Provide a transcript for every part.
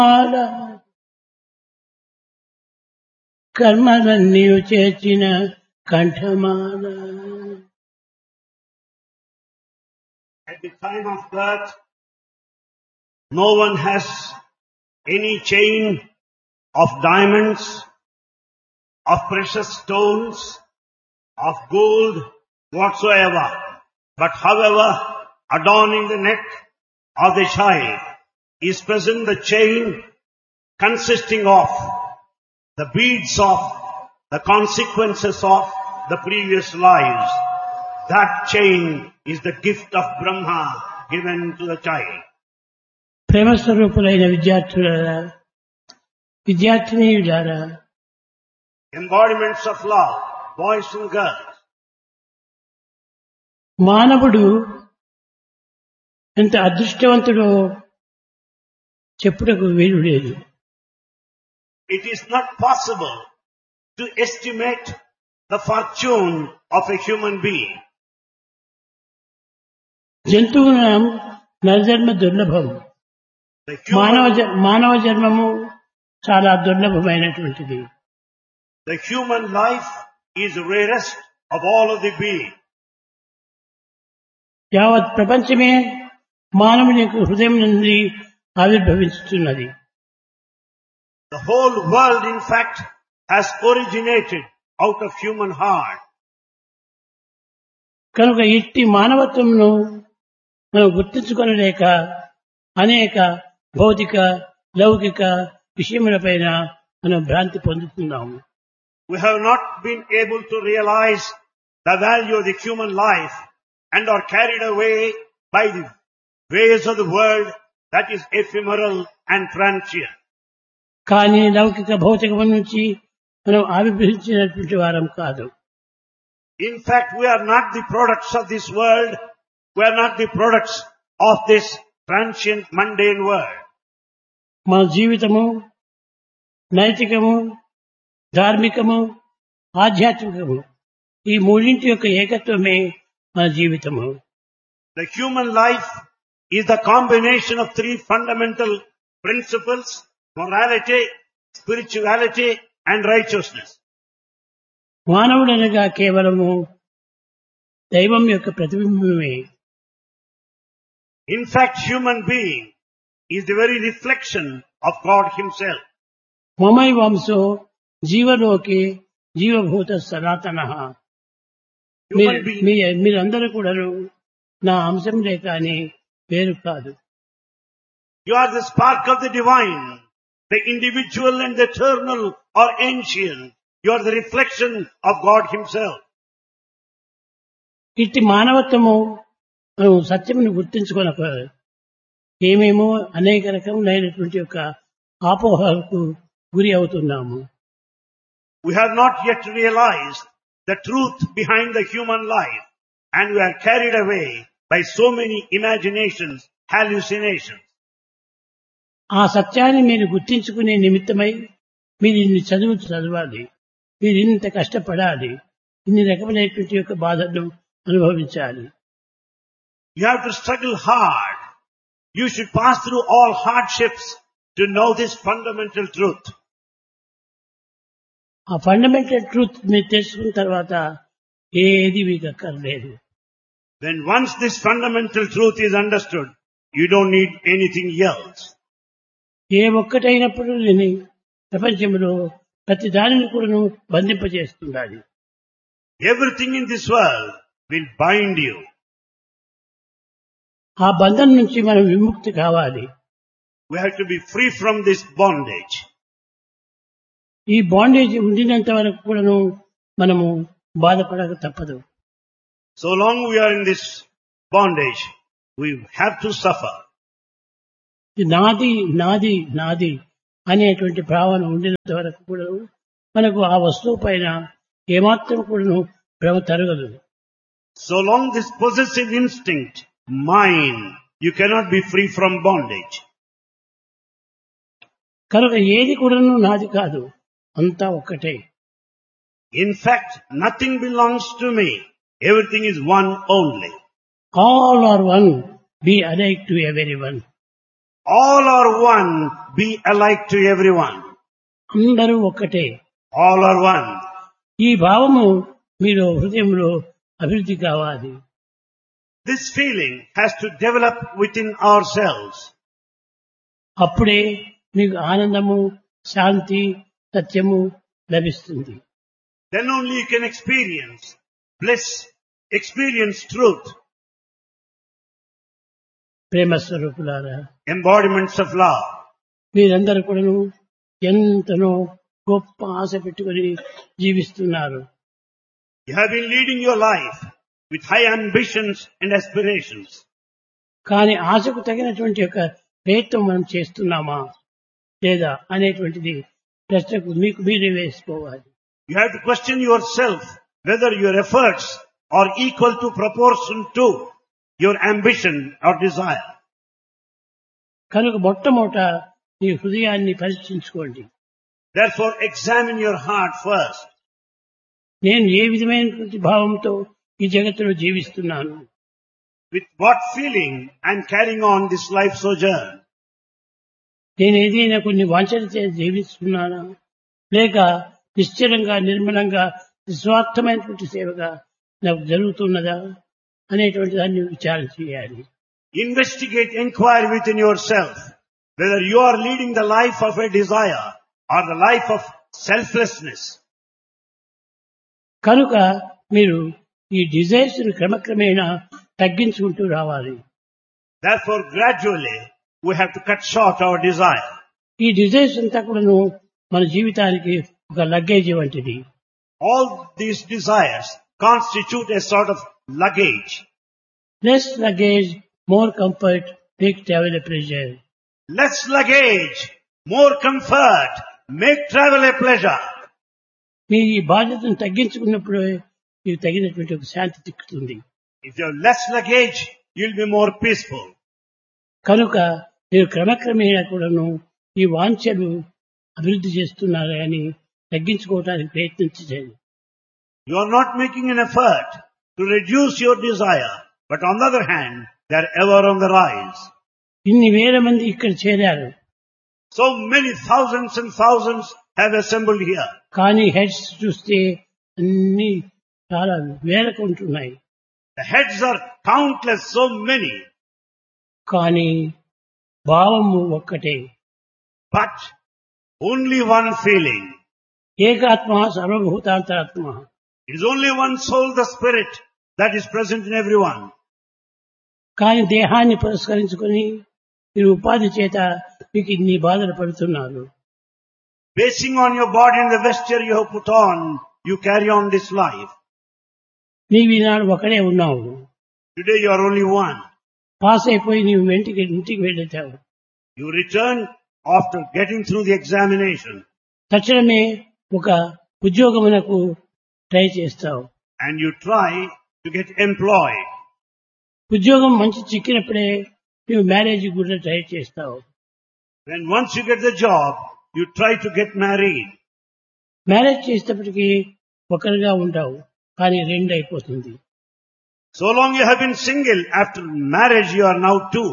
మాల కర్మలన్నీ చేర్చిన కంఠమాల At the time of birth, no one has any chain of diamonds, of precious stones, of gold whatsoever. But however, adorning the neck of the child is present the chain consisting of the beads of the consequences of the previous lives. That chain is the gift of Brahma given to the child. ప్రేమస్వరూపులైన విద్యార్థులారా విద్యార్థినీయులారా Embodiments of love, boys and girls. మానవుడు ఎంత అదృష్టవంతుడో చెప్పుటకు వీలు లేదు It is not possible to estimate the fortune of a human being. జంతువుల నరజన్మ దుర్లభం The మానవ human, జ- మానవ జన్మము చాలా దుర్లభమైనటువంటిది the human life is rarest of all of the beings. యావత్ ప్రపంచమే మానవుని యొక్క హృదయం నుండి ఆవిర్భవిస్తున్నది The whole world, in fact, has originated out of human heart. కనుక ఇట్టి మానవత్వమును మనం గుర్తించుకొనలేక అనేక భౌతిక లౌకిక విషయములపైన మనం భ్రాంతి పొందుతున్నాము We have not been able to realize the value of the human life and are carried away by the ways of the world that is ephemeral and transient. కానీ లౌకిక భౌతికము నుంచి మనం ఆవిర్భవించినటువంటి వారం కాదు In fact, we are not the products of this world. We are not the products of this transient, mundane world. మన జీవితము నైతికము ధార్మికము ఆధ్యాత్మికము ఈ మూడింటి యొక్క ఏకత్వమే మన జీవితము The human life is the combination of three fundamental principles, morality, spirituality, and righteousness. మానవుడనగా కేవలము దైవం యొక్క ప్రతిబింబమే In fact, human being is the very reflection of God himself. మమై వంశో జీవలోకి జీవభూత సనాతన Human being, మీరందరూ కూడాను నా అంశంలే కానీ వేరు కాదు you are the spark of the divine. The individual and the eternal are ancient. You are the reflection of God himself. ఇట్టి మానవత్వము మనం సత్యమును గుర్తించుకొనక ఏమేమో అనేక రకములైనటువంటి యొక్క ఆపోహలకు గురి అవుతున్నాము We have not yet realized the truth behind the human life and we are carried away by so many imaginations, hallucinations. ఆ సత్యాన్ని మీరు గుర్తించుకునే నిమిత్తమై మీరు ఇన్ని చదువు చదవాలి మీరు ఇంత కష్టపడాలి ఇన్ని రకములైనటువంటి యొక్క బాధలను అనుభవించాలి You have to struggle hard. You should pass through all hardships to know this fundamental truth. ఆ ఫండమెంటల్ ట్రూత్ మీరు తెలుసుకున్న తర్వాత ఏది మీకు అక్కర్లేదు When once this fundamental truth is understood, you don't need anything else. ఏ ఒక్కటైనప్పుడు నేను ప్రపంచంలో ప్రతి దానిని కూడాను బంధింపజేస్తుండాలి Everything in this world will bind you. ఆ బంధం నుంచి మనం విముక్తి కావాలి We have to be free from this bondage. ఈ బాండేజ్ ఉండినంత వరకు కూడాను మనము బాధపడక తప్పదు So long we are in this bondage, we have to suffer. ఇది నాది నాది నాది అనేటువంటి భావన ఉండినంత వరకు కూడా మనకు ఆ వస్తువు పైన ఏమాత్రం కూడాను భ్రమ తరగదు So long this possessive instinct, mine, you cannot be free from bondage. కనుక ఏది కూడాను నాది కాదు అంతా ఒక్కటే In fact, nothing belongs to me. Everything is one only. All are one be alike to everyone all are one, be alike to everyone. అందరూ ఒక్కటే All are one. ఈ భావము మీరు హృదయంలో అభివృద్ధి కావాలి This feeling has to develop within ourselves. అప్పుడే మీకు ఆనందము శాంతి సత్యము లభిస్తుంది Then only you can experience bliss, experience truth, ప్రేమ స్వరూపులారా embodiments of love. మీరందరూ కూడాను ఎంతనో గొప్ప ఆశ పెట్టుకొని జీవిస్తున్నారు You have been leading your life with high ambitions and aspirations. కానీ ఆశకు తగినటువంటి యొక్క ప్రయత్నం మనం చేస్తున్నామా లేదా అనేటువంటిది ప్రశ్నకు మీకు మీరే వేసుకోవాలి You have to question yourself whether your efforts are equal to proportion to your ambition or desire. కనుక మొట్టమొదట మీ హృదయాన్ని పరీక్షించుకోండి Therefore examine your heart first. నేను ఏ విధమైనటువంటి భావంతో ఈ జగత్తులో జీవిస్తున్నాను With what feeling I am carrying on this life sojourn? నేను ఏదైనా కొన్ని వాంఛలు చేసి జీవిస్తున్నానా లేక నిశ్చలంగా నిర్మలంగా నిస్వార్థమైనటువంటి సేవగా నాకు జరుగుతున్నదా అనేటువంటి దాన్ని విచారణ చేయాలి Investigate, inquire within yourself whether you are leading the life of a desire or the life of selflessness. కనుక మీరు ఈ డిజైర్స్ ను క్రమక్రమేణా తగ్గించుకుంటూ రావాలి Therefore gradually we have to cut short our desire. ఈ డిజైర్స్ అంతా కూడాను మన జీవితానికి ఒక లగ్గేజ్ వంటిది All these desires constitute a sort of luggage. Less luggage more comfort make travel a pleasure Less luggage, more comfort, make travel a pleasure. మీ ఈ బాధ్యతను తగ్గించుకున్నప్పుడు మీకు తగినటువంటి ఒక శాంతి చిక్కుతుంది If you have less luggage, you'll be more peaceful. కనుక మీరు క్రమక్రమేణా కూడాను ఈ వాంఛలు అభివృద్ధి చేస్తున్నారు అని తగ్గించుకోవడానికి ప్రయత్నించండి You are not making an effort to reduce your desire, but on the other hand, they are ever on the rise. ఇన్ని వేల మంది ఇక్కడ చేరారు So many thousands and thousands have assembled here. కానీ హెడ్స్ చూస్తే అన్ని చాలా వేలకు ఉంటున్నాయి The heads are countless, so many, కానీ భావము ఒక్కటే but only one feeling. ఏకాత్మ సర్వభూతాంతరాత్మ It is only one soul, the spirit, that is present in everyone. కానీ దేహాన్ని పురస్కరించుకొని మీరు ఉపాధి చేత మీకు ఇన్ని బాధలు పడుతున్నారు Basing on your body and the vesture you have put on, you carry on this life. నీవు ఈనాడు ఒకడే ఉన్నావు Today you are only one. Pass అయిపోయి నీవు ఇంటికి ఇంటికి వెళ్ళావు You return after getting through the examination తక్షణమే ఒక ఉద్యోగమునకు ట్రై చేస్తావు and you try to get employed. ఉద్యోగం మంచి చిక్కినప్పుడే నువ్వు మ్యారేజ్ కూడా ట్రై చేస్తావు When once you get the job, you try to get married. Marriage చేసేటప్పటికి ఒకరిగా ఉంటావు కానీ రెండు అయిపోతుంది So long you have been single, after marriage you are now two.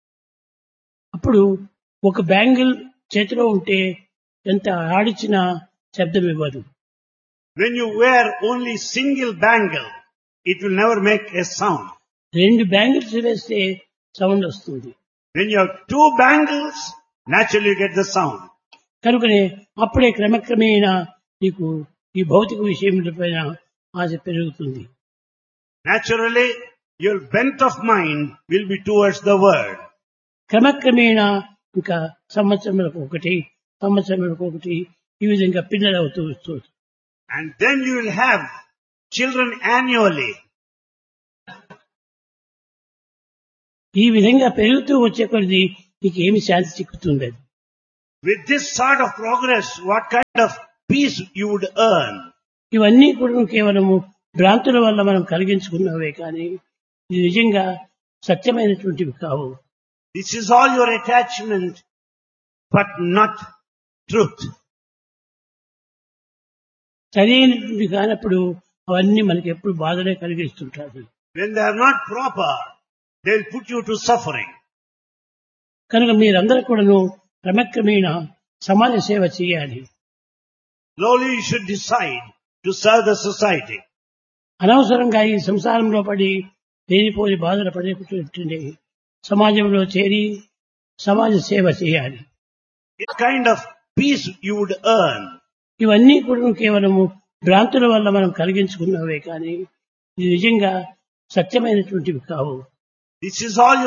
అప్పుడు ఒక బ్యాంగిల్ చేతిలో ఉంటే ఎంత ఆడిచినా శబ్దం ఇవ్వదు When you wear only single bangle, it will never make a sound. రెండు బ్యాంగిల్స్ వేస్తే సౌండ్ వస్తుంది When you have two bangles, naturally you get the sound. కనుకనే అప్పుడే క్రమక్రమేణా నీకు ఈ భౌతిక విషయములపైన ఆశ పెరుగుతుంది Naturally, your bent of mind will be towards the word. క్రమక్రమేణా ఇంకా సంవత్సరములకు ఒకటి సంవత్సరములకు ఒకటి ఈ విధంగా పిల్లలు అవుతూ వస్తూ And then you will have children annually. ఈ విధంగా పెరుగుతూ వచ్చే కొద్ది నీకు ఏమి శాంతి చిక్కుతుంది అది With this sort of progress, what kind of peace you would earn? ఇవన్నీ కూడా కేవలము భ్రాంతుల వల్ల మనం కలిగించుకున్నవే కానీ ఇది నిజంగా సత్యమైనటువంటివి కావు This is all your attachment, but not truth. సరైనటువంటి కానప్పుడు అవన్నీ మనకి ఎప్పుడు బాధలే కలిగిస్తుంటాయి When they are not proper, they'll put you to suffering. కనుక మీరందరూ కూడాను క్రమక్రమేణ సమాజ సేవ చేయాలి Slowly you should decide to serve the society. అనవసరంగా ఈ సంసారంలో పడి లేనిపోని బాధలు పడేటట్టుండే సమాజంలో చేరి సమాజ సేవ చేయాలి What kind of peace you would earn ఇవన్నీ కూడా కేవలము భ్రాంతుల వల్ల మనం కలిగించుకున్నవే కానీ ఇది నిజంగా సత్యమైనటువంటివి కావు This is all